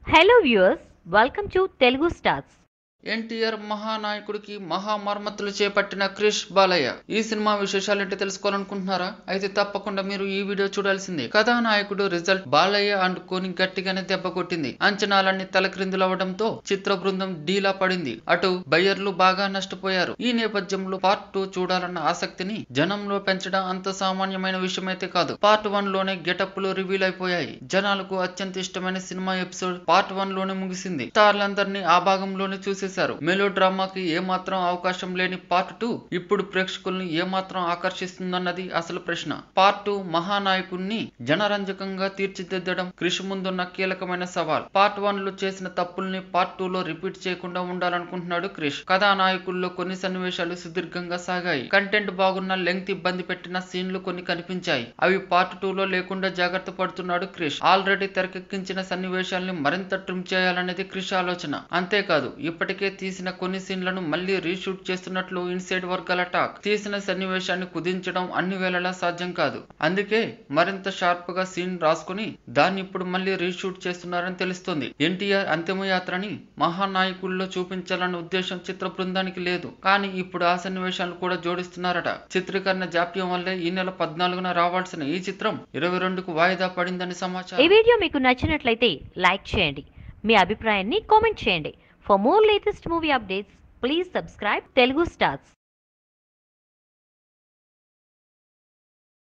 hello viewers welcome to Telugu stars NTR మహానాయకుడికి మహామర్మత్తులు చేపట్టిన క్రిష్ బాలయ్య ఈ సినిమా విశేషాలేంటి తెలుసుకోవాలనుకుంటున్నారా అయితే తప్పకుండా మీరు ఈ వీడియో చూడాల్సిందే కథానాయకుడు రిజల్ట్ బాలయ్య అనుకోని గట్టిగానే దెబ్బ కొట్టింది అంచనాలన్నీ తలక్రిందులవడంతో చిత్ర బృందం డీలా పడింది అటు బయ్యర్లు బాగా నష్టపోయారు ఈ నేపథ్యంలో పార్ట్ టూ చూడాలన్న ఆసక్తిని జనంలో పెంచడం అంత సామాన్యమైన విషయమైతే కాదు పార్ట్ వన్ లోనే గెటప్లు రివీల్ అయిపోయాయి జనాలకు అత్యంత ఇష్టమైన సినిమా ఎపిసోడ్ పార్ట్ వన్ లోనే ముగిసింది స్టార్లందరినీ ఆ భాగంలోనే చూసేశారు మెలో డ్రామాకి ఏమాత్రం అవకాశం లేని పార్ట్ టూ ఇప్పుడు ప్రేక్షకుల్ని ఏమాత్రం ఆకర్షిస్తుందన్నది అసలు ప్రశ్న పార్ట్ టూ మహానాయకుణ్ణి జనరంజకంగా తీర్చిదిద్దడం కృషి ముందున్న కీలకమైన సవాల్ పార్ట్ వన్ లో చేసిన తప్పుల్ని పార్ట్ టూ లో రిపీట్ చేయకుండా ఉండాలనుకుంటున్నాడు క్రిష్ కథానాయకుల్లో కొన్ని సన్నివేశాలు సుదీర్ఘంగా సాగాయి కంటెంట్ బాగున్న లెంగ్త్ ఇబ్బంది పెట్టిన సీన్లు కొన్ని కనిపించాయి అవి పార్ట్ టూ లో లేకుండా జాగ్రత్త పడుతున్నాడు క్రిష్ ఆల్రెడీ తెరకెక్కించిన సన్నివేశాల్ని మరింత ట్రిమ్ చేయాలనేది క్రిష్ ఆలోచన అంతేకాదు ఇప్పటికే తీసిన కొన్ని సీన్లను మళ్ళీ రీషూట్ చేస్తున్నట్లు ఇన్సైడ్ వర్గాల టాక్ తీసిన సన్నివేశాన్ని కుదించడం అన్ని వేళలా సాధ్యం కాదు అందుకే మరింత షార్ప్ గా సీన్ రాసుకుని దాన్ని ఇప్పుడు మళ్ళీ రీషూట్ చేస్తున్నారని తెలుస్తోంది ఎన్టీఆర్ అంతిమయాత్రని మహానాయకుల్లో చూపించాలన్న ఉద్దేశం చిత్ర బృందానికి లేదు కానీ ఇప్పుడు ఆ సన్నివేశాలు కూడా జోడిస్తున్నారట చిత్రీకరణ జాప్యం వల్లే ఈ నెల పద్నాలుగున రావాల్సిన ఈ చిత్రం ఇరవై రెండుకు వాయిదా పడిందని ఈ సమాచారం వీడియో మీకు నచ్చినట్లయితే లైక్ చేయండి మీ అభిప్రాయాన్ని కామెంట్ చేయండి for more latest movie updates please subscribe Telugu stars